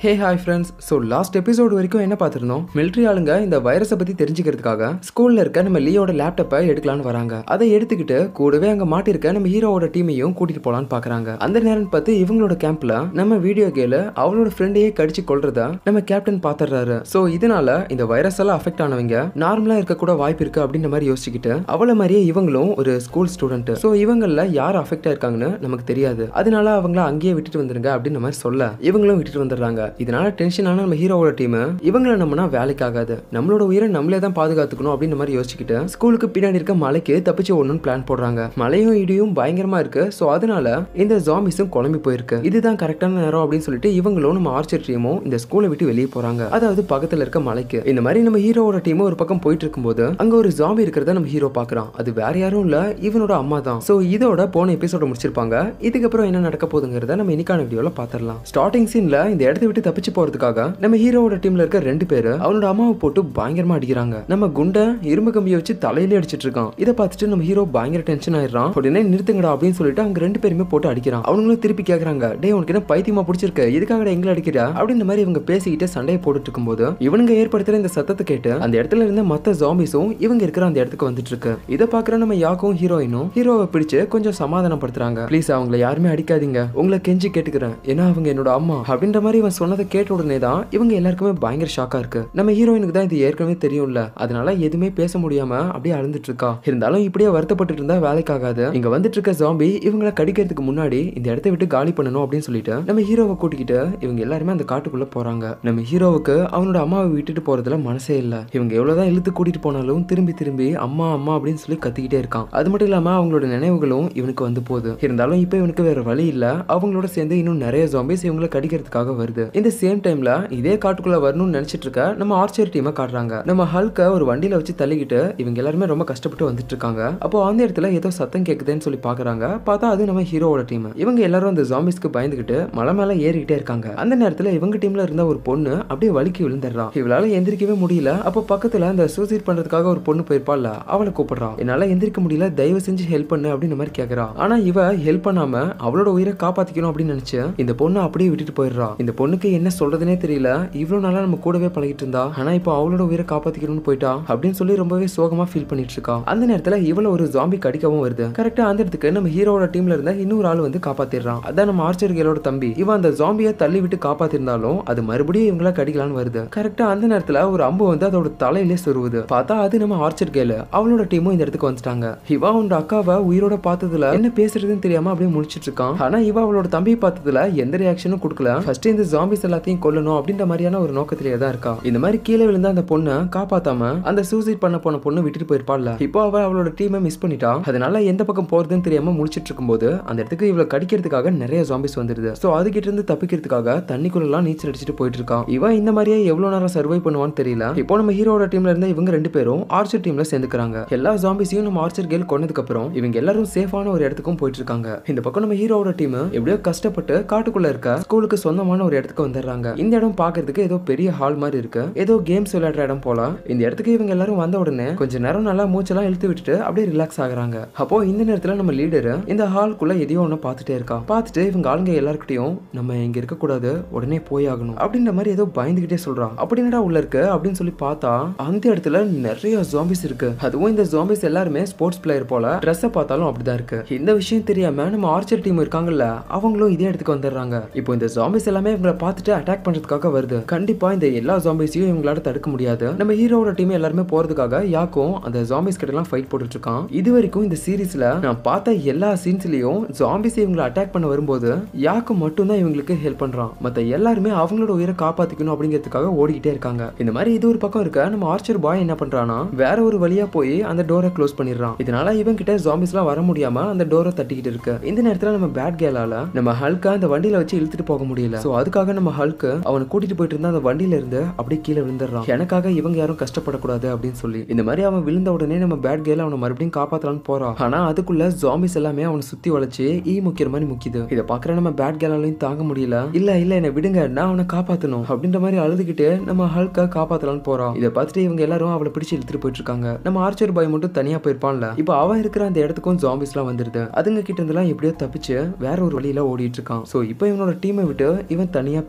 ஹே hi friends so last episode வரைக்கும் என்ன பார்த்துருந்தோம் மிலிட்ரி ஆளுங்க இந்த வைரஸை பற்றி தெரிஞ்சுக்கிறதுக்காக ஸ்கூலில் இருக்க நம்ம லியோட லேப்டாப்பை எடுக்கலான்னு வராங்க அதை எடுத்துக்கிட்டு கூடவே அங்கே மாட்டிருக்க நம்ம ஹீரோவோட டீமையும் கூட்டிட்டு போகலான்னு பார்க்குறாங்க அந்த நேரம் பார்த்து இவங்களோட கேம்ப்ல நம்ம வீடியோ கேல அவளோட ஃப்ரெண்டையே கடிச்சு கொள்றத நம்ம கேப்டன் பார்த்துடுறாரு ஸோ இதனால இந்த வைரஸ் எல்லாம் அஃபெக்ட் ஆனவங்க நார்மலாக இருக்கக்கூட வாய்ப்பு இருக்கு அப்படின்ற மாதிரி யோசிச்சுக்கிட்டு அவளை மாதிரியே இவங்களும் ஒரு ஸ்கூல் ஸ்டூடெண்ட் ஸோ இவங்கள யார் அஃபெக்ட் ஆயிருக்காங்கன்னு நமக்கு தெரியாது அதனால அவங்கள அங்கேயே விட்டுட்டு வந்துருங்க அப்படின்ற மாதிரி சொல்ல இவங்களும் விட்டுட்டு வந்துடுறாங்க இதனால டென்ஷனான நம்ம ஹீரோவோட டீம் இவங்களை நம்மனா வேலைக்கு ஆகாது நம்மளோட உயிரை நம்மளே தான் பாதுகாத்துக்கணும் அப்படின்ற மாதிரி யோசிச்சுக்கிட்டு ஸ்கூலுக்கு பின்னாடி இருக்க மலைக்கு தப்பிச்சு ஓடணும்னு பிளான் போடுறாங்க மழையும் இடியும் பயங்கரமா இருக்கு ஸோ அதனால இந்த ஜாம்பிஸும் குழம்பி போயிருக்கு இதுதான் கரெக்டான நேரம் அப்படின்னு சொல்லிட்டு இவங்களும் நம்ம ஆர்ச்சர் டீமும் இந்த ஸ்கூலை விட்டு வெளியே போறாங்க அதாவது பக்கத்துல இருக்க மலைக்கு இந்த மாதிரி நம்ம ஹீரோவோட டீமும் ஒரு பக்கம் போயிட்டு இருக்கும்போது அங்க ஒரு ஜாம்பி இருக்கிறத நம்ம ஹீரோ பாக்குறான் அது வேற யாரும் இல்ல இவனோட அம்மா தான் ஸோ இதோட போன எபிசோட முடிச்சிருப்பாங்க இதுக்கப்புறம் என்ன நடக்க போகுதுங்கிறத நம்ம இன்னைக்கான வீடியோல பாத்திரலாம் ஸ்டார்டிங் சீன்ல இந்த இடத்த விட்டு தப்பிச்சு போறதுக்காக நம்ம ஹீரோவோட டீம்ல இருக்க ரெண்டு பேரு அவனோட அம்மாவை போட்டு பயங்கரமா அடிக்கிறாங்க நம்ம குண்டை இரும்பு கம்பியை வச்சு தலையிலே அடிச்சிட்டு இருக்கான் இதை பார்த்துட்டு நம்ம ஹீரோ பயங்கர டென்ஷன் ஆயிடுறான் உடனே நிறுத்துங்கடா அப்படின்னு சொல்லிட்டு அவங்க ரெண்டு பேருமே போட்டு அடிக்கிறான் அவங்களும் திருப்பி கேக்குறாங்க டேய் உனக்கு என்ன பைத்தியமா பிடிச்சிருக்கு எதுக்காக எங்களை அடிக்கிற அப்படின்ற மாதிரி இவங்க பேசிக்கிட்டு சண்டையை போட்டுட்டு இருக்கும்போது இவனுங்க ஏற்படுத்துற இந்த சத்தத்தை கேட்டு அந்த இடத்துல இருந்த மத்த ஜாம்பிஸும் இவங்க இருக்கிற அந்த இடத்துக்கு வந்துட்டு இருக்கு இதை பாக்குற நம்ம யாக்கும் ஹீரோயினும் ஹீரோவை பிடிச்சு கொஞ்சம் சமாதானப்படுத்துறாங்க ப்ளீஸ் அவங்கள யாருமே அடிக்காதீங்க உங்களை கெஞ்சி கேட்டுக்கிறேன் ஏன்னா அவங்க என்னோட அம்மா அப்படின்ற மாதிரி இவன் சொன்னதை கேட்ட உடனே தான் இவங்க எல்லாருக்குமே பயங்கர ஷாக்கா இருக்கு நம்ம ஹீரோயினுக்கு தான் இது ஏற்கனவே தெரியும்ல அதனால எதுவுமே பேச முடியாம அப்படியே அழுந்துட்டு இருக்கா இருந்தாலும் இப்படியே வருத்தப்பட்டு இருந்தா வேலைக்காகாது இங்க வந்துட்டு இருக்க ஜாம்பி இவங்கள கடிக்கிறதுக்கு முன்னாடி இந்த இடத்த விட்டு காலி பண்ணணும் அப்படின்னு சொல்லிட்டு நம்ம ஹீரோவை கூட்டிக்கிட்டு இவங்க எல்லாருமே அந்த காட்டுக்குள்ள போறாங்க நம்ம ஹீரோவுக்கு அவனோட அம்மாவை விட்டுட்டு போறதுல மனசே இல்ல இவங்க எவ்வளவுதான் இழுத்து கூட்டிட்டு போனாலும் திரும்பி திரும்பி அம்மா அம்மா அப்படின்னு சொல்லி கத்திக்கிட்டே இருக்கான் அது மட்டும் இல்லாம அவங்களோட நினைவுகளும் இவனுக்கு வந்து போகுது இருந்தாலும் இப்போ இவனுக்கு வேற வழி இல்ல அவங்களோட சேர்ந்து இன்னும் நிறைய ஜாம்பிஸ் இவங்களை கடிக்கிறதுக்காக வருது இந்த சேம் டைம்ல இதே காட்டுக்குள்ள வரணும்னு நினைச்சிட்டு இருக்க நம்ம ஆர்ச்சர் டீமை காட்டுறாங்க நம்ம ஹல்க ஒரு வண்டியில வச்சு தள்ளிக்கிட்டு இவங்க எல்லாருமே ரொம்ப கஷ்டப்பட்டு வந்துட்டு இருக்காங்க அப்போ அந்த இடத்துல ஏதோ சத்தம் கேக்குதுன்னு சொல்லி பாக்குறாங்க பார்த்தா அது நம்ம ஹீரோவோட டீம் இவங்க எல்லாரும் அந்த ஜாம்பிஸ்க்கு பயந்துகிட்டு மலை மேல ஏறிக்கிட்டே இருக்காங்க அந்த நேரத்துல இவங்க டீம்ல இருந்த ஒரு பொண்ணு அப்படியே வலிக்கு விழுந்துடுறா இவளால எந்திரிக்கவே முடியல அப்போ பக்கத்துல அந்த சூசைட் பண்றதுக்காக ஒரு பொண்ணு போயிருப்பாள்ல அவளை கூப்பிடுறா என்னால எந்திரிக்க முடியல தயவு செஞ்சு ஹெல்ப் பண்ணு அப்படின்னு மாதிரி கேக்குறா ஆனா இவ ஹெல்ப் பண்ணாம அவளோட உயிரை காப்பாத்திக்கணும் அப்படின்னு நினைச்சு இந்த பொண்ணு அப்படியே விட்டுட்டு போயிடுறா இந்த பொண்ணுக்கு என்ன சொல்றதுனே தெரியல இவ்வளவு நாளா நம்ம கூடவே பழகிட்டு இருந்தா ஆனா இப்போ அவளோட உயிரை காப்பாத்திக்கணும்னு போயிட்டா அப்படின்னு சொல்லி ரொம்பவே சோகமா ஃபீல் பண்ணிட்டு இருக்கா அந்த நேரத்துல இவள ஒரு ஜாம்பி கடிக்கவும் வருது கரெக்டா அந்த இடத்துக்கு நம்ம ஹீரோட டீம்ல இருந்த இன்னொரு ஆள் வந்து காப்பாத்திடுறான் அதான் நம்ம ஆர்ச்சர் கேலோட தம்பி இவன் அந்த ஜாம்பியை தள்ளி விட்டு காப்பாத்திருந்தாலும் அது மறுபடியும் இவங்கள கடிக்கலான்னு வருது கரெக்டா அந்த நேரத்துல ஒரு அம்பு வந்து அதோட தலையிலே சொருவுது பார்த்தா அது நம்ம ஆர்ச்சர் கேலு அவளோட டீமும் இந்த இடத்துக்கு வந்துட்டாங்க இவா அவனோட அக்காவை உயிரோட பார்த்ததுல என்ன பேசுறதுன்னு தெரியாம அப்படியே முடிச்சிட்டு இருக்கான் ஆனா இவ அவளோட தம்பி பார்த்ததுல எந்த ரியாக்ஷனும் கொடுக்கல ஃபர்ஸ்ட் இந்த ஜாம்பிஸ் எல்லாத்தையும் கொல்லணும் அப்படின்ற மாதிரியான ஒரு நோக்கத்திலேயே தான் இருக்கா இந்த மாதிரி கீழே விழுந்த அந்த பொண்ணை காப்பாத்தாம அந்த சூசைட் பண்ண போன பொண்ணு விட்டுட்டு போயிருப்பாள்ல இப்போ அவ அவளோட டீமை மிஸ் பண்ணிட்டா அதனால எந்த பக்கம் போறதுன்னு தெரியாம முடிச்சிட்டு இருக்கும்போது அந்த இடத்துக்கு இவளை கடிக்கிறதுக்காக நிறைய ஜாம்பிஸ் வந்துருது சோ அதுகிட்ட இருந்து தப்பிக்கிறதுக்காக தண்ணிக்குள்ளலாம் நீச்சல் அடிச்சுட்டு போயிட்டு இருக்கான் இவன் இந்த மாதிரியே எவ்வளவு நேரம் சர்வை பண்ணுவான்னு தெரியல இப்போ நம்ம ஹீரோட டீம்ல இருந்த இவங்க ரெண்டு பேரும் ஆர்ச்சர் டீம்ல சேர்ந்துக்கிறாங்க எல்லா ஜாம்பிஸையும் நம்ம ஆர்ச்சர் கேல் கொண்டதுக்கு அப்புறம் இவங்க எல்லாரும் சேஃபான ஒரு இடத்துக்கும் போயிட்டு இருக்காங்க இந்த பக்கம் நம்ம ஹீரோவோட டீம் எப்படியோ கஷ்டப்பட்டு காட்டுக்குள்ள இருக்க ஸ்கூலுக்கு சொந்தமான ஒரு இடத்துக்கு வந்துடுறாங்க இந்த இடம் பாக்குறதுக்கு ஏதோ பெரிய ஹால் மாதிரி இருக்கு ஏதோ கேம்ஸ் விளையாடுற இடம் போல இந்த இடத்துக்கு இவங்க எல்லாரும் வந்த உடனே கொஞ்ச நேரம் நல்லா மூச்செல்லாம் இழுத்து விட்டுட்டு அப்படியே ரிலாக்ஸ் ஆகுறாங்க அப்போ இந்த நேரத்துல நம்ம லீடர் இந்த ஹால்குள்ள எதையோ ஒண்ணு பார்த்துட்டே இருக்கா பார்த்துட்டு இவங்க ஆளுங்க எல்லாருக்கிட்டையும் நம்ம இங்க இருக்க கூடாது உடனே போய் ஆகணும் அப்படின்ற மாதிரி ஏதோ பயந்துகிட்டே சொல்றா அப்படின்னடா உள்ள இருக்கு அப்படின்னு சொல்லி பார்த்தா அந்த இடத்துல நிறைய ஜாம்பிஸ் இருக்கு அதுவும் இந்த ஜாம்பிஸ் எல்லாருமே ஸ்போர்ட்ஸ் பிளேயர் போல ட்ரெஸ்ஸை பார்த்தாலும் அப்படிதான் இருக்கு இந்த விஷயம் தெரியாம நம்ம ஆர்ச்சர் டீம் இருக்காங்கல்ல அவங்களும் இதே இடத்துக்கு வந்துடுறாங்க இப்போ இந்த ஜாம்பிஸ் எல்லாமே இவங்களை பார்த்துட்டு அட்டாக் பண்றதுக்காக வருது கண்டிப்பா இந்த எல்லா ஜாம்பிஸையும் இவங்களால தடுக்க முடியாது நம்ம ஹீரோவோட டீம் எல்லாருமே போறதுக்காக யாக்கும் அந்த ஜாம்பிஸ் கிட்ட எல்லாம் ஃபைட் போட்டுட்டு இருக்கான் இது வரைக்கும் இந்த சீரீஸ்ல நான் பார்த்த எல்லா சீன்ஸ்லயும் ஜாம்பிஸ் இவங்களை அட்டாக் பண்ண வரும்போது யாக்கு மட்டும் தான் இவங்களுக்கு ஹெல்ப் பண்றான் மத்த எல்லாருமே அவங்களோட உயிரை காப்பாத்திக்கணும் அப்படிங்கிறதுக்காக ஓடிக்கிட்டே இருக்காங்க இந்த மாதிரி இது ஒரு பக்கம் இருக்க நம்ம ஆர்ச்சர் பாய் என்ன பண்றானா வேற ஒரு வழியா போய் அந்த டோரை க்ளோஸ் பண்ணிடுறான் இதனால இவன் கிட்ட ஜாம்பிஸ் எல்லாம் வர முடியாம அந்த டோரை தட்டிக்கிட்டு இருக்கு இந்த நேரத்துல நம்ம பேட் கேலால நம்ம ஹல்க அந்த வண்டியில வச்சு இழுத்துட்டு போக முடியல சோ அதுக்காக நம்ம ஹல்க்கு அவனை கூட்டிட்டு போயிட்டு இருந்த அந்த வண்டியில இருந்து அப்படியே கீழே விழுந்துடுறான் எனக்காக இவங்க யாரும் கஷ்டப்படக்கூடாது அப்படின்னு சொல்லி இந்த மாதிரி அவன் விழுந்த உடனே நம்ம பேட் கேல அவனை மறுபடியும் காப்பாத்தலாம்னு போறான் ஆனா அதுக்குள்ள ஜாம்பிஸ் எல்லாமே அவனை சுத்தி வளைச்சு ஈ முக்கிற மாதிரி முக்கிது இதை பாக்குற நம்ம பேட் கேலாலையும் தாங்க முடியல இல்ல இல்ல என்ன விடுங்க நான் அவனை காப்பாத்தணும் அப்படின்ற மாதிரி அழுதுகிட்டு நம்ம ஹல்க காப்பாத்தலாம்னு போறான் இதை பார்த்துட்டு இவங்க எல்லாரும் அவளை பிடிச்சு இழுத்துட்டு போயிட்டு இருக்காங்க நம்ம ஆர்ச்சர் பாய் மட்டும் தனியா போயிருப்பான்ல இப்போ அவன் இருக்கிற அந்த இடத்துக்கும் ஜாம்பிஸ் எல்லாம் வந்துருது அதுங்க கிட்ட இருந்தெல்லாம் எப்படியோ தப்பிச்சு வேற ஒரு வழியில ஓடிட்டு இருக்கான் சோ இப்போ இவனோட டீமை விட்டு இவன் தனியா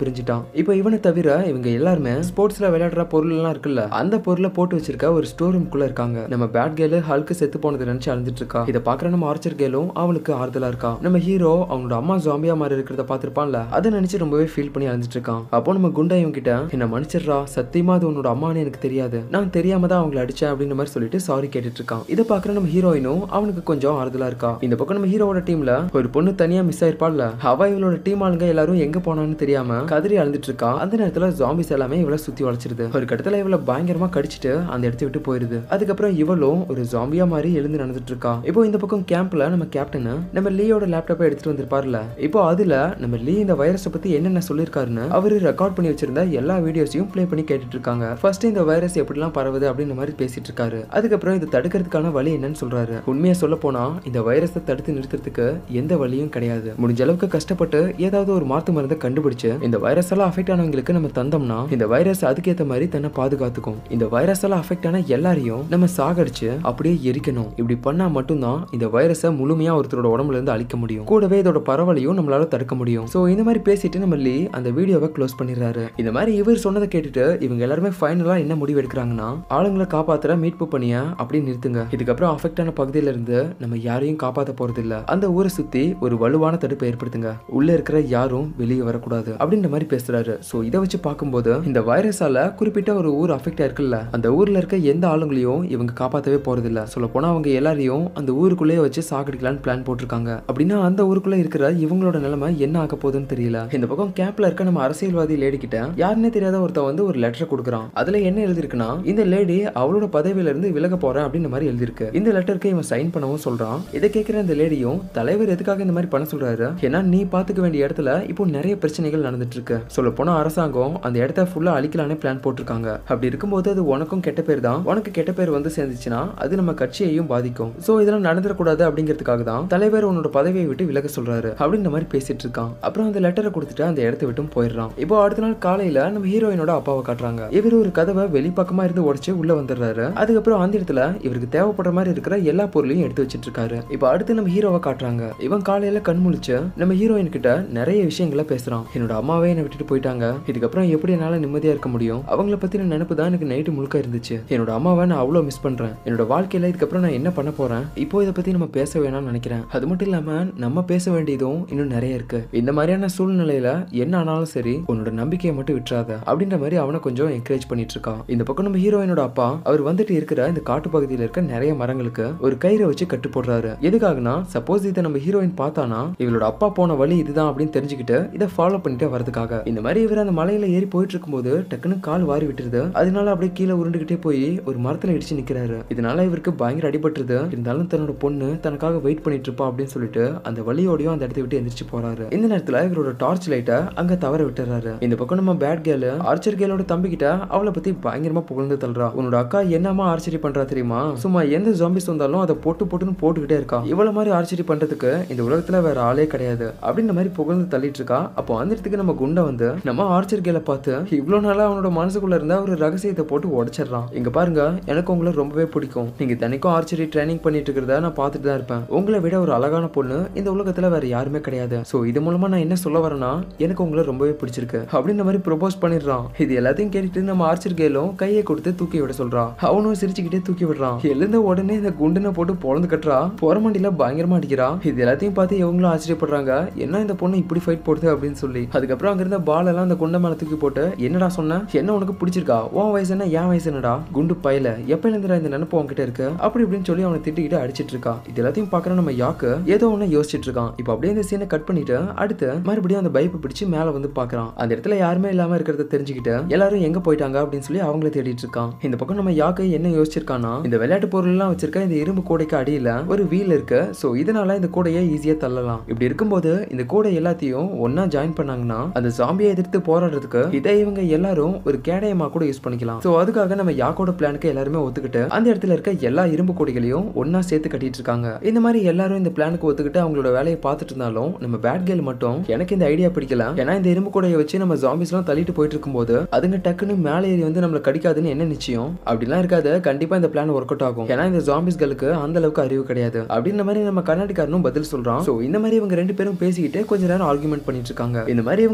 பிரிஞ்சுட்டான் இப்போ இவனை தவிர இவங்க எல்லாருமே ஸ்போர்ட்ஸ்ல விளையாடுற பொருள் எல்லாம் இருக்குல்ல அந்த பொருளை போட்டு வச்சிருக்க ஒரு ஸ்டோர் ரூம்குள்ள இருக்காங்க நம்ம பேட் கேலு ஹல்க்கு செத்து போனது நினைச்சு அழுந்துட்டு இருக்கா இதை பாக்குற நம்ம ஆர்ச்சர் கேலும் அவளுக்கு ஆறுதலா இருக்கா நம்ம ஹீரோ அவனோட அம்மா ஜாம்பியா மாதிரி இருக்கிறத பார்த்திருப்பான்ல அதை நினைச்சு ரொம்பவே ஃபீல் பண்ணி அழுந்துட்டு இருக்கான் அப்போ நம்ம குண்டா இவங்க கிட்ட என்ன மன்னிச்சிடுறா சத்தியமா அது உன்னோட அம்மான்னு எனக்கு தெரியாது நான் தெரியாம தான் அவங்களை அடிச்சேன் அப்படின்ற மாதிரி சொல்லிட்டு சாரி கேட்டுட்டு இருக்கான் இதை பாக்குற நம்ம ஹீரோயினும் அவனுக்கு கொஞ்சம் ஆறுதலா இருக்கா இந்த பக்கம் நம்ம ஹீரோவோட டீம்ல ஒரு பொண்ணு தனியா மிஸ் ஆயிருப்பாள்ல அவ இவளோட டீம் ஆளுங்க எல்லாரும் எங்க போனான்னு தெரியாம கதறி அழுந்துட்டு இருக்கா அந்த நேரத்துல ஜாம்பிஸ் எல்லாமே இவள சுத்தி வளைச்சிருது ஒரு கட்டத்துல இவள பயங்கரமா கடிச்சிட்டு அந்த இடத்த விட்டு போயிருது அதுக்கப்புறம் இவளும் ஒரு ஜாம்பியா மாதிரி எழுந்து நடந்துட்டு இருக்கா இப்போ இந்த பக்கம் கேம்ப்ல நம்ம கேப்டன் நம்ம லீயோட லேப்டாப்பை எடுத்துட்டு வந்திருப்பார்ல இப்போ அதுல நம்ம லீ இந்த வைரஸை பத்தி என்னென்ன சொல்லியிருக்காருன்னு அவரு ரெக்கார்ட் பண்ணி வச்சிருந்த எல்லா வீடியோஸையும் ப்ளே பண்ணி கேட்டுட்டு இருக்காங்க ஃபர்ஸ்ட் இந்த வைரஸ் எப்படிலாம் பரவுது அப்படின்ற மாதிரி பேசிட்டு இருக்காரு அதுக்கப்புறம் இதை தடுக்கிறதுக்கான வழி என்னன்னு சொல்றாரு உண்மையை சொல்ல போனா இந்த வைரஸை தடுத்து நிறுத்துறதுக்கு எந்த வழியும் கிடையாது முடிஞ்ச அளவுக்கு கஷ்டப்பட்டு ஏதாவது ஒரு மாத்து மருந்தை கண்டுபிடிச்சு இந்த வைரஸ் எல்லாம் அஃபெக்ட் ஆனவங்களுக்கு நம்ம தந்தோம்னா இந்த வைரஸ் அதுக்கேற்ற மாதிரி தன்னை பாதுகாத்துக்கும் இந்த வைரஸ் எல்லாம் அஃபெக்ட் ஆன எல்லாரையும் நம்ம சாகடிச்சு அப்படியே எரிக்கணும் இப்படி பண்ணா மட்டும்தான் இந்த வைரஸை முழுமையா ஒருத்தரோட உடம்புல இருந்து அழிக்க முடியும் கூடவே இதோட பரவலையும் நம்மளால தடுக்க முடியும் சோ இந்த மாதிரி பேசிட்டு நம்ம லீ அந்த வீடியோவை க்ளோஸ் பண்ணிடுறாரு இந்த மாதிரி இவர் சொன்னதை கேட்டுட்டு இவங்க எல்லாருமே ஃபைனலா என்ன முடிவு எடுக்கிறாங்கன்னா ஆளுங்களை காப்பாத்துற மீட்பு பணியை அப்படியே நிறுத்துங்க இதுக்கப்புறம் அஃபெக்ட் ஆன பகுதியில இருந்து நம்ம யாரையும் காப்பாத்த போறது இல்ல அந்த ஊரை சுத்தி ஒரு வலுவான தடுப்பை ஏற்படுத்துங்க உள்ள இருக்கிற யாரும் வெளியே வரக்கூடாது அப்படின்ற மாதிரி பேசுறாரு சோ இதை வச்சு பார்க்கும்போது இந்த வைரஸால குறிப்பிட்ட ஒரு ஊர் அஃபெக்ட் ஆயிருக்குல்ல அந்த ஊர்ல இருக்க எந்த ஆளுங்களையும் இவங்க காப்பாத்தவே போறது இல்ல சொல்ல போனா அவங்க எல்லாரையும் அந்த ஊருக்குள்ளேயே வச்சு சாகடிக்கலான்னு பிளான் போட்டிருக்காங்க அப்படின்னா அந்த ஊருக்குள்ள இருக்கிற இவங்களோட நிலைமை என்ன ஆக போகுதுன்னு தெரியல இந்த பக்கம் கேம்ப்ல இருக்க நம்ம அரசியல்வாதி லேடி கிட்ட யாருன்னே தெரியாத ஒருத்தன் வந்து ஒரு லெட்டர் கொடுக்குறான் அதுல என்ன எழுதிருக்குன்னா இந்த லேடி அவளோட பதவியில இருந்து விலக போறேன் அப்படின்ற மாதிரி எழுதிருக்கு இந்த லெட்டருக்கு இவன் சைன் பண்ணவும் சொல்றான் இதை கேட்கிற இந்த லேடியும் தலைவர் எதுக்காக இந்த மாதிரி பண்ண சொல்றாரு ஏன்னா நீ பாத்துக்க வேண்டிய இடத்துல இப்போ நிறைய பிரச்சனைகள் நடந்துட்டு இருக்கு சொல்ல போனா அரசாங்கம் அந்த இடத்த ஃபுல்லா அழிக்கலானே பிளான் போட்டிருக்காங்க அப்படி இருக்கும்போது அது உனக்கும் கெட்ட பேர் தான் உனக்கு கெட்ட பேர் வந்து சேர்ந்துச்சுன்னா அது நம்ம கட்சியையும் பாதிக்கும் சோ இதெல்லாம் நடந்துடக்கூடாது அப்படிங்கிறதுக்காக தான் தலைவர் உன்னோட பதவியை விட்டு விலக சொல்றாரு அப்படின்ற மாதிரி பேசிட்டு இருக்கான் அப்புறம் அந்த லெட்டரை கொடுத்துட்டு அந்த இடத்த விட்டும் போயிடுறான் இப்போ அடுத்த நாள் காலையில நம்ம ஹீரோயினோட அப்பாவை காட்டுறாங்க இவர் ஒரு கதவை வெளிப்பக்கமா இருந்து உடைச்சு உள்ள வந்துடுறாரு அதுக்கப்புறம் அந்த இடத்துல இவருக்கு தேவைப்படுற மாதிரி இருக்கிற எல்லா பொருளையும் எடுத்து வச்சிட்டு இருக்காரு இப்போ அடுத்து நம்ம ஹீரோவை காட்டுறாங்க இவன் காலையில கண் முழிச்சு நம்ம ஹீரோயின் கிட்ட நிறைய விஷயங்களை பேசுறான் என்னோட அம்மாவே என்னை விட்டுட்டு போயிட்டாங்க இதுக்கப்புறம் எப்படி என்னால நிம்மதியா இருக்க முடியும் அவங்கள பத்தின நினைப்பு தான் எனக்கு நைட்டு முழுக்க இருந்துச்சு என்னோட அம்மாவை நான் அவ்வளவு மிஸ் பண்றேன் என்னோட வாழ்க்கையில இதுக்கப்புறம் நான் என்ன பண்ண போறேன் இப்போ இதை பத்தி நம்ம பேச வேணாம்னு நினைக்கிறேன் அது மட்டும் இல்லாம நம்ம பேச வேண்டியதும் இன்னும் நிறைய இருக்கு இந்த மாதிரியான சூழ்நிலையில என்ன ஆனாலும் சரி உன்னோட நம்பிக்கையை மட்டும் விட்டுறாத அப்படின்ற மாதிரி அவனை கொஞ்சம் என்கரேஜ் பண்ணிட்டு இருக்கான் இந்த பக்கம் நம்ம ஹீரோயினோட அப்பா அவர் வந்துட்டு இருக்கிற இந்த காட்டு பகுதியில் இருக்க நிறைய மரங்களுக்கு ஒரு கயிறை வச்சு கட்டு போடுறாரு எதுக்காகனா சப்போஸ் இதை நம்ம ஹீரோயின் பார்த்தானா இவளோட அப்பா போன வழி இதுதான் அப்படின்னு தெரிஞ்சுக்கிட்டு இதை ஃபாலோ பண்ணிட்டே வரதுக்காக இந்த மாதிரி இவர் அந்த மலையில ஏறி போயிட்டு இருக்கும்போது டக்குன்னு கால் வாரி விட்டுருது அதனால அப்படியே கீழே உருண்டுகிட்டே போய் ஒரு மரத்துல இடிச்சு நிக்கிறாரு இதனால இவருக்கு பயங்கர அடிபட்டுருது இருந்தாலும் தன்னோட பொண்ணு தனக்காக வெயிட் பண்ணிட்டு இருப்பா அப்படின்னு சொல்லிட்டு அந்த வழியோடையும் அந்த இடத்த விட்டு எந்திரிச்சு போறாரு இந்த நேரத்துல இவரோட டார்ச் லைட்டை அங்க தவற விட்டுறாரு இந்த பக்கம் நம்ம பேட் கேர்ள் ஆர்ச்சர் கேலோட தம்பி கிட்ட அவளை பத்தி பயங்கரமா புகழ்ந்து தள்ளுறா உன்னோட அக்கா என்னமா ஆர்ச்சரி பண்றா தெரியுமா சும்மா எந்த ஜாம்பிஸ் வந்தாலும் அதை போட்டு போட்டுன்னு போட்டுக்கிட்டே இருக்கா இவ்வளவு மாதிரி ஆர்ச்சரி பண்றதுக்கு இந்த உலகத்துல வேற ஆளே கிடையாது அப்படின்ற மாதிரி புகழ்ந்து தள்ளிட்டு இருக்கா அப்போ அந்த இடத்துக்கு நம்ம குண்டை வந்து நம்ம ஆர்ச்சர் கேலை பார்த்து இவ்வளவு நாளா அவனோட மனசுக்குள்ள இருந்த ஒரு ரகசியத்தை போட்டு உடைச்சிடுறான் இங்க பாருங்க எனக்கு உங்களை ரொம்பவே பிடிக்கும் நீங்க தினைக்கும் ஆர்ச்சரி ட்ரைனிங் பண்ணிட்டு இருக்கிறத நான் பார்த்துட்டு தான் இருப்பேன் உங்களை விட ஒரு அழகான பொண்ணு இந்த உலகத்துல வேற யாருமே கிடையாது சோ இது மூலமா நான் என்ன சொல்ல வரேன்னா எனக்கு உங்களை ரொம்பவே பிடிச்சிருக்கு அப்படின்ற மாதிரி ப்ரொபோஸ் பண்ணிடுறான் இது எல்லாத்தையும் கேட்டுட்டு நம்ம ஆர்ச்சர் கேலும் கையை கொடுத்து தூக்கி விட சொல்றான் அவனும் சிரிச்சுக்கிட்டே தூக்கி விடுறான் எழுந்த உடனே இந்த குண்டனை போட்டு பொழந்து கட்டுறா புறமண்டியில பயங்கரமா அடிக்கிறா இது எல்லாத்தையும் பார்த்து இவங்களும் ஆச்சரியப்படுறாங்க என்ன இந்த பொண்ணு இப்படி ஃபைட் போடுது அப்படின்னு சொல்லி அதுக்கப்புறம் அங்க இருந்த பால் எல்லாம் அந்த குண்டை மேல தூக்கி போட்டு என்னடா சொன்ன என்ன உனக்கு பிடிச்சிருக்கா உன் வயசு என்ன என் வயசு என்னடா குண்டு பையல எப்ப இருந்துடா இந்த நினைப்பு உன்கிட்ட இருக்கு அப்படி இப்படின்னு சொல்லி அவனை திட்டிக்கிட்டு அடிச்சிட்டு இருக்கா இது எல்லாத்தையும் பாக்குற நம்ம யாக்கு ஏதோ ஒண்ணு யோசிச்சுட்டு இருக்கான் இப்போ அப்படியே இந்த சீனை கட் பண்ணிட்டு அடுத்து மறுபடியும் அந்த பைப்பை பிடிச்சு மேல வந்து பாக்குறான் அந்த இடத்துல யாருமே இல்லாம இருக்கிறத தெரிஞ்சுக்கிட்டு எல்லாரும் எங்க போயிட்டாங்க அப்படின்னு சொல்லி அவங்கள தேடிட்டு இருக்கான் இந்த பக்கம் நம்ம யாக்கு என்ன யோசிச்சிருக்கானா இந்த விளையாட்டு பொருள் எல்லாம் வச்சிருக்க இந்த இரும்பு கூடைக்கு அடியில ஒரு வீல் இருக்கு சோ இதனால இந்த கூடையை ஈஸியா தள்ளலாம் இப்படி இருக்கும்போது இந்த கூடை எல்லாத்தையும் ஒன்னா ஜாயின் பண்ணாங்கன்னா அந்த ஜாம்பியை எதிர்த்து போராடுறதுக்கு இதை இவங்க எல்லாரும் ஒரு கேடயமா கூட யூஸ் பண்ணிக்கலாம் சோ அதுக்காக நம்ம யாக்கோட பிளானுக்கு எல்லாருமே ஒத்துக்கிட்டு அந்த இடத்துல இருக்க எல்லா இரும்பு கூடைகளையும் ஒன்னா சேர்த்து கட்டிட்டு இருக்காங்க இந்த மாதிரி எல்லாரும் இந்த பிளானுக்கு ஒத்துக்கிட்டு அவங்களோட வேலையை பார்த்துட்டு இருந்தாலும் நம்ம பேட் கேர்ள் மட்டும் எனக்கு இந்த ஐடியா பிடிக்கல ஏன்னா இந்த இரும்பு கூடையை வச்சு நம்ம ஜாம்பிஸ் எல்லாம் தள்ளிட்டு போயிட்டு இருக்கும்போது அதுங்க டக்குன்னு மேலே ஏறி வந்து நம்மள கடிக்காதுன்னு என்ன நிச்சயம் அப்படிலாம் இருக்காது கண்டிப்பா இந்த பிளான் ஒர்க் அவுட் ஆகும் ஏன்னா இந்த ஜாம்பிஸ்களுக்கு அந்த அளவுக்கு அறிவு கிடையாது அப்படின்ற மாதிரி நம்ம கர்நாடகாரனும் பதில் சொல்றான் சோ இந்த மாதிரி இவங்க ரெண்டு பேரும் பேசிக்கிட்டு கொஞ்ச நேரம் ஆர்குமெண்ட் பண்ணிட்டு இருக்காங்க இந்த மாதிரி இவங்க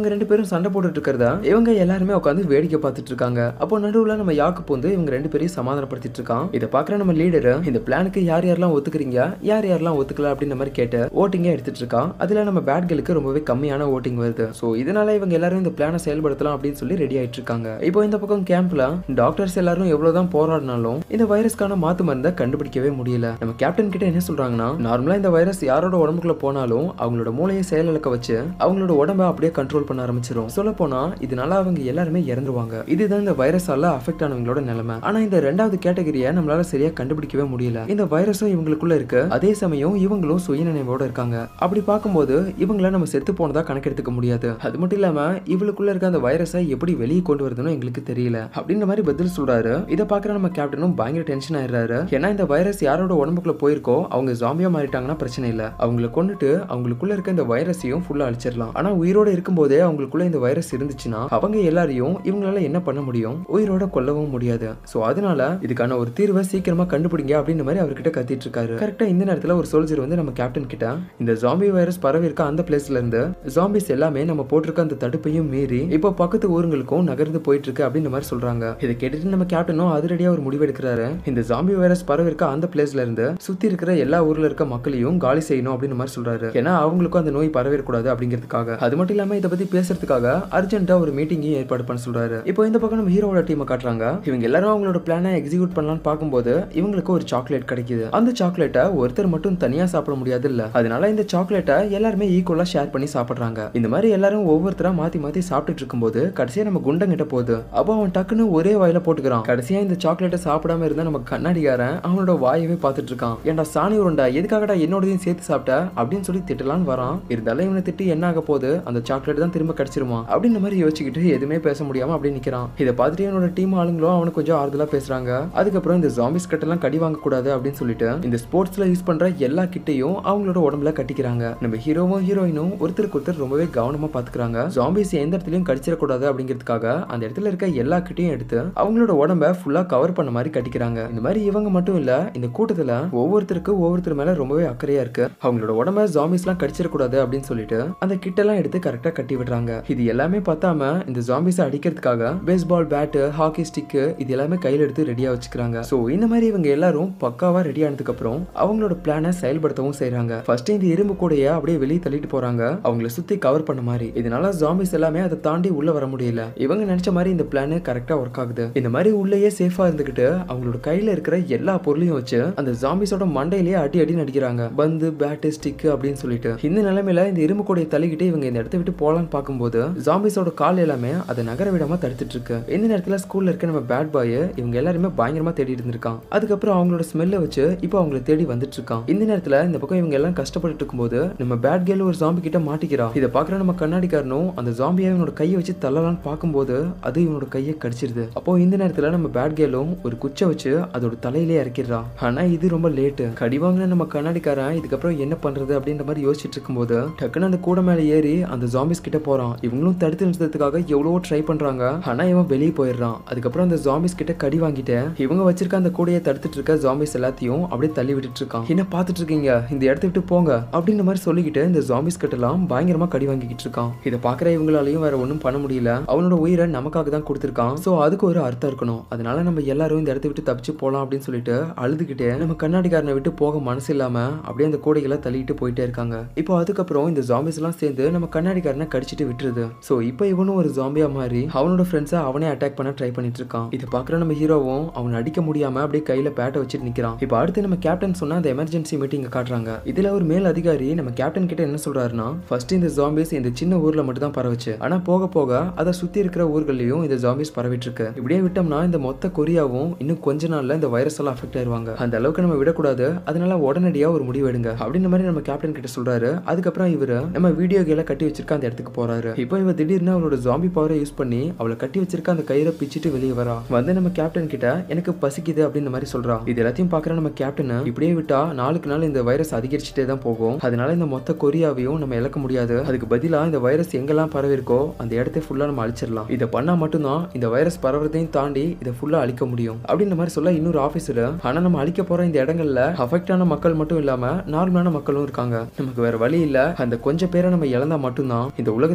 ரெண்டு பேரும் சண்டை போட்டுட்டு இருக்கிறத இவங்க எல்லாருமே உட்காந்து வேடிக்கை பார்த்துட்டு இருக்காங்க அப்போ நடுவுல நம்ம யாக்கு வந்து இவங்க ரெண்டு பேரையும் சமாதானப்படுத்திட்டு இருக்கான் இதை பாக்குற நம்ம லீடர் இந்த பிளானுக்கு யார் யாரெல்லாம் ஒத்துக்கிறீங்க யார் யாரெல்லாம் ஒத்துக்கல அப்படின்ற மாதிரி கேட்டு ஓட்டிங்கே எடுத்துட்டு இருக்கான் அதுல நம்ம பேட்களுக்கு ரொம்பவே கம்மியான ஓட்டிங் வருது சோ இதனால இவங்க எல்லாரும் இந்த பிளானை செயல்படுத்தலாம் அப்படின்னு சொல்லி ரெடி ஆயிட்டு இருக்காங்க இப்போ இந்த பக்கம் கேம்ப்ல டாக்டர்ஸ் எல்லாரும் எவ்வளவுதான் போராடினாலும் இந்த வைரஸ்க்கான மாத்து மருந்தை கண்டுபிடிக்கவே முடியல நம்ம கேப்டன் கிட்ட என்ன சொல்றாங்கன்னா நார்மலா இந்த வைரஸ் யாரோட உடம்புக்குள்ள போனாலும் அவங்களோட மூளையை செயலிழக்க வச்சு அவங்களோட உடம்ப அப்படியே கண்ட்ரோல் பண்ண ஆரம்பிச்சிடும் சொல்ல போனா இதனால அவங்க எல்லாருமே இறந்துருவாங்க இதுதான் இந்த வைரஸால அஃபெக்ட் ஆனவங்களோட நிலைமை ஆனா இந்த ரெண்டாவது கேட்டகரியை நம்மளால சரியா கண்டுபிடிக்கவே முடியல இந்த வைரஸும் இவங்களுக்குள்ள இருக்கு அதே சமயம் இவங்களும் சுயநினைவோட இருக்காங்க அப்படி பார்க்கும்போது இவங்கள நம்ம செத்து போனதா கணக்கெடுத்துக்க முடியாது அது மட்டும் இல்லாம இவளுக்குள்ள இருக்க அந்த வைரஸை எப்படி வெளியே கொண்டு வருதுன்னு எங்களுக்கு தெரியல அப்படின்ற மாதிரி பதில் சொல்றாரு இதை பாக்குற நம்ம கேப்டனும் பயங்கர டென்ஷன் ஆயிடுறாரு ஏன்னா இந்த வைரஸ் யாரோட உடம்புக்குள்ள போயிருக்கோ அவங்க ஜாம்பியா மாறிட்டாங்கன்னா பிரச்சனை இல்ல அவங்கள கொண்டுட்டு அவங்களுக்குள்ள இருக்க இந்த வைரஸையும் ஃபுல்லா அழிச்சிடலாம் ஆனா உயிரோட இருக்கும்போதே அவங்களுக்குள்ள இந்த வைரஸ் இருந்துச்சுன்னா அவங்க எல்லாரையும் இவங்களால என்ன பண்ண முடியும் உயிரோட கொல்லவும் முடியாது சோ அதனால இதுக்கான ஒரு தீர்வை சீக்கிரமா கண்டுபிடிங்க அப்படின்ற மாதிரி அவர்கிட்ட கத்திட்டு இருக்காரு கரெக்டா இந்த நேரத்துல ஒரு சோல்ஜர் வந்து நம்ம கேப்டன் கிட்ட இந்த ஜாம்பி வைரஸ் பரவி இருக்க அந்த பிளேஸ்ல இருந்து ஜாம்பிஸ் எல்லாமே நம்ம போட்டிருக்க அந்த தடுப்பையும் மீறி இப்போ பக்கத்து ஊருங்களுக்கும் நகர்ந்து போயிட்டு இருக்கு அப்படின்ற மாதிரி சொல்றாங்க இதை கேட்டுட்டு நம்ம கேப்டனும் அதிரடியா ஒரு முடிவு எடுக்கிறாரு இந்த ஜாம்பி வைரஸ் பரவி இருக்க அந்த பிளேஸ்ல இருந்து சுத்தி இருக்கிற எல்லா ஊர்ல இருக்க மக்களையும் காலி செய்யணும் அப்படின்ற மாதிரி சொல்றாரு ஏன்னா அவங்களுக்கும் அந்த நோய் பரவிடக்கூடாது அப்படிங்கிறதுக்காக அது மட்டும் இல்லாம இதை பத்தி பேசுறதுக்காக அர்ஜென்ட்டா ஒரு மீட்டிங்கையும் ஏற்பாடு பண்ண சொல்றாரு இப்போ இந்த பக்கம் நம்ம ஹீரோட டீமை காட்டுறாங்க இவங்க எல்லாரும் அவங்களோட பிளானை எக்ஸிக்யூட் பண்ணலாம்னு பார்க்கும்போது இவங்களுக்கு ஒரு சாக்லேட் கிடைக்குது அந்த சாக்லேட்டை ஒருத்தர் மட்டும் தனியா சாப்பிட முடியாது இல்ல அதனால இந்த சாக்லேட்டை எல்லாருமே ஈக்குவலா ஷேர் பண்ணி சாப்பிடுறாங்க இந்த மாதிரி எல்லாரும் ஒவ்வொருத்தரா மாத்தி மாத்தி சாப்பிட்டுட்டு இருக்கும்போது கடைசியா நம்ம குண்டம் கிட்ட போகுது அப்போ அவன் டக்குன்னு ஒரே வாயில போட்டுக்கிறான் கடைசியா இந்த சாக்லேட்டை சாப்பிடாம இருந்தா நம்ம கண்ணாடிக்காரன் அவனோட வாயவே பார்த்துட்டு இருக்கான் ஏன்டா சாணி உருண்டா எதுக்காகடா என்னோடதையும் சேர்த்து சாப்பிட்ட அப்படின்னு சொல்லி திட்டலான்னு வரான் இருந்தாலும் இவனை திட்டி என்ன ஆக போகுது அந்த சாக்லேட் தான் திரும்ப கிடைச்சிருமா அப்படின்ற மாதிரி யோசிச்சுக்கிட்டு எதுவுமே பேச முடியாம அப்படி நிக்கிறான் இதை பார்த்துட்டு என்னோட டீம் ஆளுங்களும் அவனுக்கு கொஞ்சம் ஆறுதலா பேசுறாங்க அதுக்கப்புறம் இந்த ஜாம்பிஸ் கட்டெல்லாம் கடி வாங்க கூடாது அப்படின்னு சொல்லிட்டு இந்த ஸ்போர்ட்ஸ்ல யூஸ் பண்ற எல்லா கிட்டையும் அவங்களோட உடம்புல கட்டிக்கிறாங்க நம்ம ஹீரோவும் ஹீரோயினும் ஒருத்தருக்கு ஒருத்தர் ரொம்பவே கவனமா பாத்துக்கிறாங்க ஜாம்பிஸ் எந்த இடத்துலயும் கடிச்சிடக்கூடாது அப்படிங்கிறதுக்காக அந்த இடத்துல இருக்க எல்லா கிட்டையும் எடுத்து அவங்களோட உடம்ப ஃபுல்லா கவர் பண்ண மாதிரி கட்டிக்கிறாங்க இந்த மாதிரி இவங்க மட்டும் இல்ல இந்த கூட்டத்துல ஒவ்வொருத்தருக்கு ஒவ்வொருத்தர் மேல ரொம்பவே அக்கறையா இருக்கு அவங்களோட உடம்ப ஜாம்பிஸ்லாம் கடிச்சிடக்கூடாது அப்படின்னு சொல்லிட்டு அந்த கிட்டெல்லாம் எடுத்து கரெக்டா கட்டி விடுறாங்க இது எல்லாமே பார்த்தாம இந்த ஜாம்பிஸை அடிக்கிறதுக்காக பேஸ்பால் பேட்டு ஹாக்கி ஸ்டிக்கு இது எல்லாமே கையில எடுத்து ரெடியா வச்சுக்கிறாங்க சோ இந்த மாதிரி இவங்க எல்லாரும் பக்காவா ரெடி ஆனதுக்கு அப்புறம் அவங்களோட பிளானை செயல்படுத்தவும் செய்றாங்க ஃபர்ஸ்ட் இந்த இரும்பு கூடைய அப்படியே வெளியே தள்ளிட்டு போறாங்க அவங்கள சுத்தி கவர் பண்ண மாதிரி இதனால ஜாம்பிஸ் எல்லாமே அதை தாண்டி உள்ள வர முடியல இவங்க நினைச்ச மாதிரி இந்த பிளான் கரெக்டா ஒர்க் ஆகுது இந்த மாதிரி உள்ளேயே சேஃபா இருந்துகிட்டு அவங்களோட கையில இருக்கிற எல்லா பொருளையும் வச்சு அந்த ஜாம்பிஸோட மண்டையிலேயே அடி அடி நடிக்கிறாங்க பந்து பேட்டு ஸ்டிக் அப்படின்னு சொல்லிட்டு இந்த நிலைமையில இந்த இரும்பு கூடையை தள்ளிக்கிட்டு இவங்க இந்த இடத்த விட்டு போலான்னு பார்க்கும்போது ஜாம்பிஸோட கால் எல்லாமே அதை நகர விடாம தடுத்துட்டு இருக்கு இந்த நேரத்துல ஸ்கூல்ல இருக்க நம்ம பேட் பாய் இவங்க எல்லாருமே பயங்கரமா தேடிட்டு இருந்திருக்கான் அதுக்கப்புறம் அவங்களோட ஸ்மெல்ல வச்சு இப்போ அவங்கள தேடி வந்துட்டு இருக்கான் இந்த நேரத்துல இந்த பக்கம் இவங்க எல்லாம் கஷ்டப்பட்டு இருக்கும்போது நம்ம பேட் கேர்ள் ஒரு ஜாம்பி கிட்ட மாட்டிக்கிறா இதை பாக்குற நம்ம கண்ணாடிக்காரனும் அந்த ஜாம்பியை இவனோட கையை வச்சு தள்ளலாம்னு பார்க்கும்போது அது இவனோட கையை கடிச்சிருது அப்போ இந்த நேரத்துல நம்ம பேட் கேர்ளும் ஒரு குச்சை வச்சு அதோட தலையிலே இறக்கிடுறா ஆனா இது ரொம்ப லேட்டு கடி வாங்கின நம்ம கண்ணாடிக்காரன் இதுக்கப்புறம் என்ன பண்றது அப்படின்ற மாதிரி யோசிச்சுட்டு இருக்கும்போது டக்குன்னு அந்த கூட மேல ஏறி அந்த ஜாம்பிஸ் கிட்ட போறான் இவங்களும் தடுத்து நிறுத்ததுக்காக எவ்வளவோ ட்ரை பண்றாங்க ஆனா இவன் வெளியே போயிடுறான் அதுக்கப்புறம் அந்த ஜாம்பிஸ் கிட்ட கடி வாங்கிட்டு இவங்க வச்சிருக்க அந்த கூடையை தடுத்துட்டு இருக்க ஜாம்பிஸ் எல்லாத்தையும் அப்படியே தள்ளி விட்டுட்டு இருக்கான் என்ன பார்த்துட்டு இருக்கீங்க இந்த இடத்த விட்டு போங்க அப்படின்ற மாதிரி சொல்லிக்கிட்டு இந்த ஜாம்பிஸ் கிட்ட எல்லாம் பயங்கரமா கடி வாங்கிக்கிட்டு இருக்கான் இதை பாக்குற இவங்களாலையும் வேற ஒன்றும் பண்ண முடியல அவனோட உயிரை நமக்காக தான் கொடுத்துருக்கான் சோ அதுக்கு ஒரு அர்த்தம் இருக்கணும் அதனால நம்ம எல்லாரும் இந்த இடத்த விட்டு தப்பிச்சு போலாம் அப்படின்னு சொல்லிட்டு அழுதுகிட்டே நம்ம கண்ணாடிக்காரனை விட்டு போக மனசு இல்லாம அப்படியே அந்த கூடைகளை தள்ளிட்டு போயிட்டே இருக்காங்க இப்போ அதுக்கப்புறம் இந்த ஜாம்பிஸ் எல்லாம் சேர்ந்து நம்ம கண்ணாடிக்காரனை கடிச்சிட்டு விட்டுருது சோ இப்போ இவனும் ஒரு ஜாம்பியா மாதிரி அவனோட ஃப்ரெண்ட்ஸை அவனே அட்டாக் பண்ண ட்ரை பண்ணிட்டு இருக்கான் இதை பாக்குற நம்ம ஹீரோவும் அவனை அடிக்க முடியாம அப்படியே கையில பேட்டை வச்சுட்டு நிக்கிறான் இப்போ அடுத்து நம்ம கேப்டன் சொன்ன அந்த எமர்ஜென்சி மீட்டிங் காட்டுறாங்க இதுல ஒரு மேல் அதிகாரி நம்ம கேப்டன் கிட்ட என்ன சொல்றாருன்னா ஃபர்ஸ்ட் இந்த ஜாம்பிஸ் இந்த சின்ன ஊர்ல மட்டும் தான் பரவுச்சு ஆனா போக போக அதை சுத்தி இருக்கிற ஊர்கள்லயும் இந்த ஜாம்பிஸ் பரவிட்டு இருக்கு இப்படியே விட்டோம்னா இந்த மொத்த கொரியாவும் இன்னும் கொஞ்ச நாள்ல இந்த வைரஸ் எல்லாம் அஃபெக்ட் ஆயிருவாங்க அந்த அளவுக்கு நம்ம விடக்கூடாது அதனால உடனடியா ஒரு முடிவு எடுங்க அப்படின்ற மாதிரி நம்ம கேப்டன் கிட்ட சொல்றாரு அதுக்கப்புறம் இவரு நம்ம வீடியோ கேல கட்டி வச்சிருக்க அந்த இடத்துக்கு போறாரு இப்போ இவ திடீர்னு அவளோட ஜாம்பி பவரை யூஸ் பண்ணி அவளை கட்டி வச்சிருக்க அந்த கயிறை பிச்சிட்டு வெளியே வரா வந்து நம்ம கேப்டன் கிட்ட எனக்கு பசிக்குது அப்படின்ற மாதிரி சொல்றா இது எல்லாத்தையும் பாக்குற நம்ம கேப்டன் இப்படியே விட்டா நாளுக்கு நாள் இந்த வைரஸ் அதிகரிச்சுட்டே தான் போகும் அதனால இந்த மொத்த கொரியாவையும் நம்ம இழக்க முடியாது அதுக்கு பதிலா இந்த வைரஸ் எங்கெல்லாம் பரவி இருக்கோ அந்த இடத்தை ஃபுல்லா நம்ம அழிச்சிடலாம் இதை பண்ணா மட்டும்தான் இந்த வைரஸ் பரவுறதையும் தாண்டி இதை ஃபுல்லா அழிக்க முடியும் அப்படின்ற மாதிரி சொல்ல இன்னொரு ஆபீஸ்ல ஆனா நம்ம அழிக்க போற இந்த இடங்கள்ல அஃபெக்ட் ஆன மக்கள் மட்டும் இல்லாம நார்மலான மக்களும் இருக்காங்க நமக்கு வேற வழி இல்ல அந்த கொஞ்சம் பேரை நம்ம இழந்தா மட்டும்தான் இந்த உலகத்துல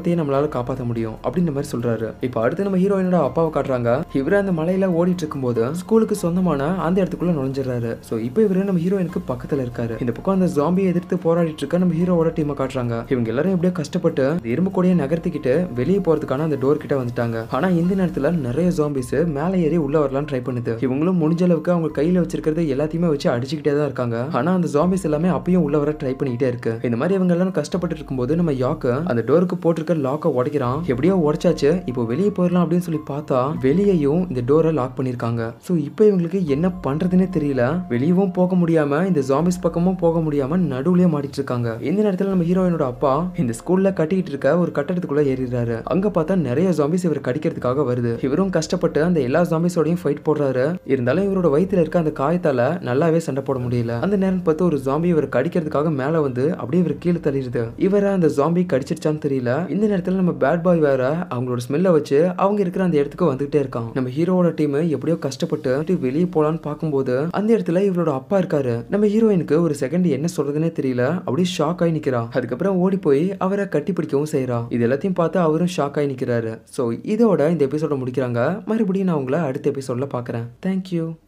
குடும்பத்தையே நம்மளால காப்பாற்ற முடியும் அப்படின்ற மாதிரி சொல்றாரு இப்போ அடுத்து நம்ம ஹீரோயினோட அப்பாவை காட்டுறாங்க இவரு அந்த மலையில ஓடிட்டு இருக்கும்போது ஸ்கூலுக்கு சொந்தமான அந்த இடத்துக்குள்ள நுழைஞ்சிடறாரு ஸோ இப்போ இவரு நம்ம ஹீரோயினுக்கு பக்கத்துல இருக்காரு இந்த பக்கம் அந்த ஜாம்பியை எதிர்த்து போராடிட்டு இருக்க நம்ம ஹீரோவோட டீமை காட்டுறாங்க இவங்க எல்லாரும் எப்படியோ கஷ்டப்பட்டு இந்த இரும்பு கூடையை நகர்த்திக்கிட்டு வெளியே போறதுக்கான அந்த டோர் கிட்ட வந்துட்டாங்க ஆனா இந்த நேரத்துல நிறைய ஜாம்பிஸ் மேலே ஏறி உள்ள வரலாம்னு ட்ரை பண்ணுது இவங்களும் முடிஞ்ச அளவுக்கு அவங்க கையில வச்சிருக்கிறது எல்லாத்தையுமே வச்சு அடிச்சுக்கிட்டே தான் இருக்காங்க ஆனா அந்த ஜாம்பிஸ் எல்லாமே அப்பயும் உள்ள வர ட்ரை பண்ணிக்கிட்டே இருக்கு இந்த மாதிரி இவங்க எல்லாரும் கஷ்டப்பட்டு இருக்கும்போது நம்ம யாக்கு அந்த டோருக்கு போட்டிருக்க லாக்கை உடைக்கிறான் எப்படியோ உடைச்சாச்சு இப்போ வெளியே போயிடலாம் அப்படின்னு சொல்லி பார்த்தா வெளியேயும் இந்த டோரை லாக் பண்ணிருக்காங்க ஸோ இப்போ இவங்களுக்கு என்ன பண்றதுன்னே தெரியல வெளியவும் போக முடியாம இந்த ஜாம்பிஸ் பக்கமும் போக முடியாம நடுவுலயே மாட்டிட்டு இருக்காங்க இந்த நேரத்துல நம்ம ஹீரோயினோட அப்பா இந்த ஸ்கூல்ல கட்டிக்கிட்டு இருக்க ஒரு கட்டடத்துக்குள்ள ஏறிடுறாரு அங்க பார்த்தா நிறைய ஜாம்பிஸ் இவர் கடிக்கிறதுக்காக வருது இவரும் கஷ்டப்பட்டு அந்த எல்லா ஜாம்பிஸோடையும் ஃபைட் போடுறாரு இருந்தாலும் இவரோட வயித்துல இருக்க அந்த காயத்தால நல்லாவே சண்டை போட முடியல அந்த நேரம் பார்த்து ஒரு ஜாம்பி இவர் கடிக்கிறதுக்காக மேல வந்து அப்படியே இவர் கீழே தள்ளிடுது இவரை அந்த ஜாம்பி கடிச்சிருச்சான்னு தெரியல இந்த நேரத்துல நம்ம பேட் பாய் வேற அவங்களோட ஸ்மெல்ல வச்சு அவங்க இருக்கிற அந்த இடத்துக்கு வந்துகிட்டே இருக்கான் நம்ம ஹீரோவோட டீம் எப்படியோ கஷ்டப்பட்டு வெளியே போலான்னு பார்க்கும்போது அந்த இடத்துல இவரோட அப்பா இருக்காரு நம்ம ஹீரோயினுக்கு ஒரு செகண்ட் என்ன சொல்றதுனே தெரியல அப்படியே ஷாக் ஆகி நிக்கிறா அதுக்கப்புறம் ஓடி போய் அவரை கட்டி பிடிக்கவும் செய்றா இது எல்லாத்தையும் பார்த்து அவரும் ஷாக் ஆகி நிக்கிறாரு ஸோ இதோட இந்த எபிசோட முடிக்கிறாங்க மறுபடியும் நான் உங்களை அடுத்த எபிசோட்ல பார்க்குறேன் தேங்க்யூ